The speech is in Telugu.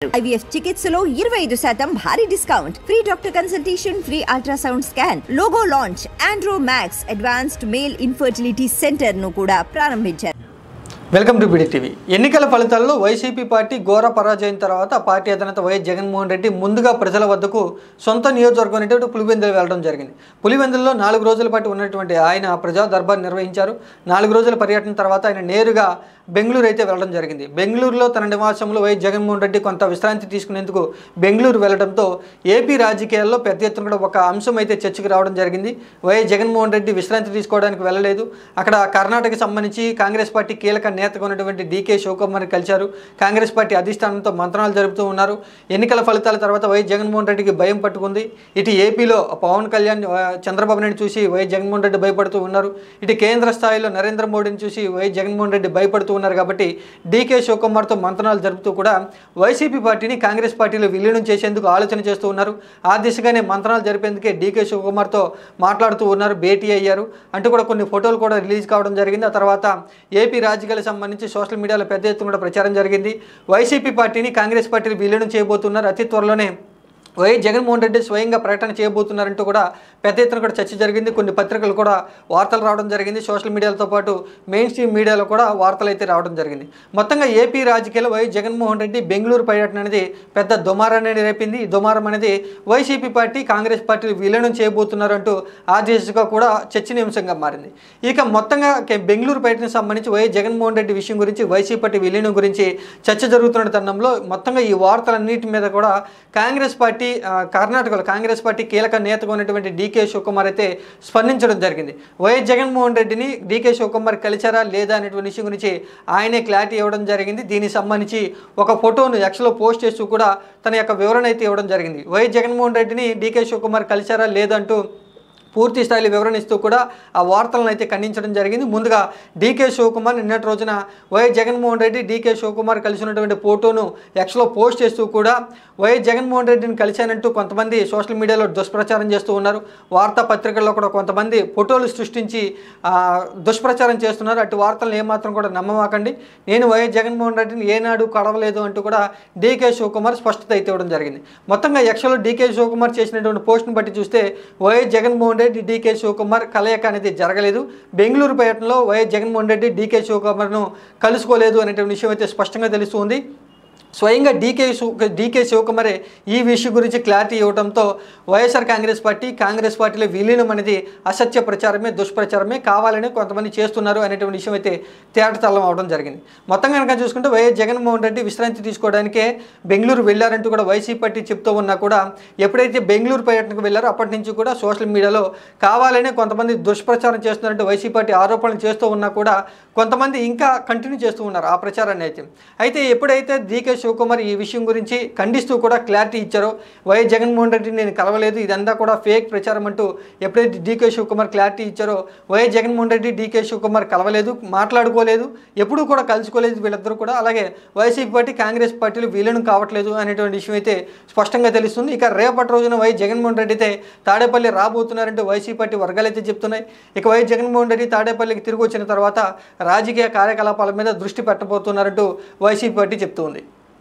ఐవీఎఫ్ చికిత్సలో ఇరవై ఐదు శాతం భారీ discount free doctor consultation free ultrasound scan logo launch Andro Max advanced male infertility centre ను కూడా ప్రారంభించారు వెల్కమ్ టు బిడి టీవీ ఎన్నికల ఫలితాల్లో వైసీపీ పార్టీ ఘోర పరాజయం తర్వాత పార్టీ అధినేత వైఎస్ జగన్మోహన్ రెడ్డి ముందుగా ప్రజల వద్దకు సొంత నియోజకవర్గం అనేటువంటి పులివెందులు వెళ్ళడం జరిగింది పులివెందుల్లో నాలుగు రోజుల పాటు ఉన్నటువంటి ఆయన ప్రజా దర్బార్ నిర్వహించారు నాలుగు రోజుల పర్యటన తర్వాత ఆయన నేరుగా బెంగళూరు అయితే వెళ్ళడం జరిగింది బెంగళూరులో తన నివాసంలో వైఎస్ జగన్మోహన్ రెడ్డి కొంత విశ్రాంతి తీసుకునేందుకు బెంగళూరు వెళ్ళడంతో ఏపీ రాజకీయాల్లో పెద్ద ఎత్తున కూడా ఒక అంశం అయితే చర్చకు రావడం జరిగింది వైఎస్ జగన్మోహన్ రెడ్డి విశ్రాంతి తీసుకోవడానికి వెళ్ళలేదు అక్కడ కర్ణాటకకి సంబంధించి కాంగ్రెస్ పార్టీ కీలక నేతగా ఉన్నటువంటి డీకే శివకుమార్ కలిశారు కాంగ్రెస్ పార్టీ అధిష్టానంతో మంత్రాలు జరుపుతూ ఉన్నారు ఎన్నికల ఫలితాల తర్వాత వైఎస్ జగన్మోహన్ రెడ్డికి భయం పట్టుకుంది ఇటు ఏపీలో పవన్ కళ్యాణ్ ఆ, చంద్రబాబు నాయుడు చూసి వైఎస్ జగన్మోహన్ రెడ్డి భయపడుతూ ఉన్నారు ఇటు కేంద్ర స్థాయిలో నరేంద్ర మోడీని చూసి వైఎస్ జగన్మోహన్ రెడ్డి భయపడుతూ ఉన్నారు కాబట్టి డీకే శివకుమార్తో మంత్రాలు జరుపుతూ కూడా వైసీపీ పార్టీని కాంగ్రెస్ పార్టీలో విలీనం చేసేందుకు ఆలోచన చేస్తూ ఉన్నారు ఆ దిశగానే మంత్రాలు జరిపేందుకే డీకే శివకుమార్తో మాట్లాడుతూ ఉన్నారు భేటీ అయ్యారు అంటూ కూడా కొన్ని ఫోటోలు కూడా రిలీజ్ కావడం జరిగింది ఆ తర్వాత ఏపీ రాజకీయాలకు సంబంధించి సోషల్ మీడియాలో పెద్ద ఎత్తున కూడా ప్రచారం జరిగింది వైసీపీ పార్టీని కాంగ్రెస్ పార్టీని విలీనం చేయబోతున్నారు అతి త్వరలోనే వైఎస్ జగన్మోహన్ రెడ్డి స్వయంగా ప్రకటన చేయబోతున్నారంటూ కూడా పెద్ద ఎత్తున కూడా చర్చ జరిగింది కొన్ని పత్రికలు కూడా వార్తలు రావడం జరిగింది సోషల్ మీడియాలతో పాటు మెయిన్ స్ట్రీమ్ మీడియాలో కూడా వార్తలు అయితే రావడం జరిగింది మొత్తంగా ఏపీ రాజకీయాల్లో వైఎస్ జగన్మోహన్ రెడ్డి బెంగళూరు పర్యటన అనేది పెద్ద దుమారాన్ని రేపింది ఈ దుమారం అనేది వైసీపీ పార్టీ కాంగ్రెస్ పార్టీలు విలీనం చేయబోతున్నారు అంటూ ఆ దిశగా కూడా చర్చనీయాంశంగా మారింది ఇక మొత్తంగా కే- బెంగళూరు పర్యటనకు సంబంధించి వైఎస్ జగన్మోహన్ రెడ్డి విషయం గురించి వైసీపీ పార్టీ విలీనం గురించి చర్చ జరుగుతున్న తరుణంలో మొత్తంగా ఈ వార్తలన్నిటి మీద కూడా కాంగ్రెస్ పార్టీ ఆ, కర్ణాటకలో కాంగ్రెస్ పార్టీ కీలక నేతగా ఉన్నటువంటి డీకే శివకుమార్ అయితే స్పందించడం జరిగింది వైఎస్ జగన్మోహన్ రెడ్డిని డీకే శివకుమార్ కలిశారా లేదా అనేటువంటి విషయం గురించి ఆయనే క్లారిటీ ఇవ్వడం జరిగింది దీనికి సంబంధించి ఒక ఫోటోను ఎక్స్లో పోస్ట్ చేస్తూ కూడా తన యొక్క వివరణ అయితే ఇవ్వడం జరిగింది వైఎస్ జగన్మోహన్ రెడ్డిని డీకే శివకుమార్ కలిశారా లేదంటూ పూర్తి స్థాయిలో వివరణ ఇస్తూ కూడా ఆ వార్తలను అయితే ఖండించడం జరిగింది ముందుగా డీకే శివకుమార్ నిన్నటి రోజున వైఎస్ జగన్మోహన్ రెడ్డి డీకే శివకుమార్ కలిసి ఉన్నటువంటి ఫోటోను ఎక్స్లో పోస్ట్ చేస్తూ కూడా వైఎస్ జగన్మోహన్ రెడ్డిని కలిశానంటూ కొంతమంది సోషల్ మీడియాలో దుష్ప్రచారం చేస్తూ ఉన్నారు వార్తాపత్రికల్లో కూడా కొంతమంది ఫోటోలు సృష్టించి ఆ, దుష్ప్రచారం చేస్తున్నారు అటు వార్తలను ఏమాత్రం కూడా నమ్మమాకండి నేను వైఎస్ జగన్మోహన్ రెడ్డిని ఏనాడు కడవలేదు అంటూ కూడా డీకే శివకుమార్ స్పష్టత అయితే ఇవ్వడం జరిగింది మొత్తంగా యక్షలో డీకే శివకుమార్ చేసినటువంటి పోస్ట్ని బట్టి చూస్తే వైఎస్ జగన్మోహన్ రెడ్డి డీకే శివకుమార్ కలయిక అనేది జరగలేదు బెంగళూరు పర్యటనలో వైఎస్ జగన్మోహన్ రెడ్డి డీకే శివకుమార్ను కలుసుకోలేదు అనేటువంటి విషయం అయితే స్పష్టంగా తెలుస్తుంది స్వయంగా డీకే శివ డీకే శివకుమారే ఈ విషయం గురించి క్లారిటీ ఇవ్వడంతో వైఎస్ఆర్ కాంగ్రెస్ పార్టీ కాంగ్రెస్ పార్టీలో విలీనం అనేది అసత్య ప్రచారమే దుష్ప్రచారమే కావాలని కొంతమంది చేస్తున్నారు అనేటువంటి విషయం అయితే తేటతల్లం అవడం జరిగింది మొత్తం కనుక చూసుకుంటే వైఎస్ జగన్మోహన్ రెడ్డి విశ్రాంతి తీసుకోవడానికే బెంగళూరు వెళ్ళారంటూ కూడా వైసీపీ పార్టీ చెప్తూ ఉన్నా కూడా ఎప్పుడైతే బెంగళూరు పర్యటనకు వెళ్ళారో అప్పటి నుంచి కూడా సోషల్ మీడియాలో కావాలనే కొంతమంది దుష్ప్రచారం చేస్తున్నారంటే వైసీపీ పార్టీ ఆరోపణలు చేస్తూ ఉన్నా కూడా కొంతమంది ఇంకా కంటిన్యూ చేస్తూ ఉన్నారు ఆ ప్రచారాన్ని అయితే అయితే ఎప్పుడైతే డీకే శివకుమార్ ఈ విషయం గురించి ఖండిస్తూ కూడా క్లారిటీ ఇచ్చారో వైఎస్ జగన్మోహన్ రెడ్డి నేను కలవలేదు ఇదంతా కూడా ఫేక్ ప్రచారం అంటూ ఎప్పుడైతే డీకే శివకుమార్ క్లారిటీ ఇచ్చారో వైఎస్ జగన్మోహన్ రెడ్డి డీకే శివకుమార్ కలవలేదు మాట్లాడుకోలేదు ఎప్పుడూ కూడా కలుసుకోలేదు వీళ్ళిద్దరూ కూడా అలాగే వైసీపీ పార్టీ కాంగ్రెస్ పార్టీలు వీళ్ళను కావట్లేదు అనేటువంటి విషయం అయితే స్పష్టంగా తెలుస్తుంది ఇక రేపటి రోజున వైఎస్ జగన్మోహన్ రెడ్డి అయితే తాడేపల్లి రాబోతున్నారంటూ వైసీపీ పార్టీ వర్గాలు అయితే చెప్తున్నాయి ఇక వైఎస్ జగన్మోహన్ రెడ్డి తాడేపల్లికి తిరిగి వచ్చిన తర్వాత రాజకీయ కార్యకలాపాల మీద దృష్టి పెట్టబోతున్నారంటూ వైసీపీ పార్టీ చెప్తుంది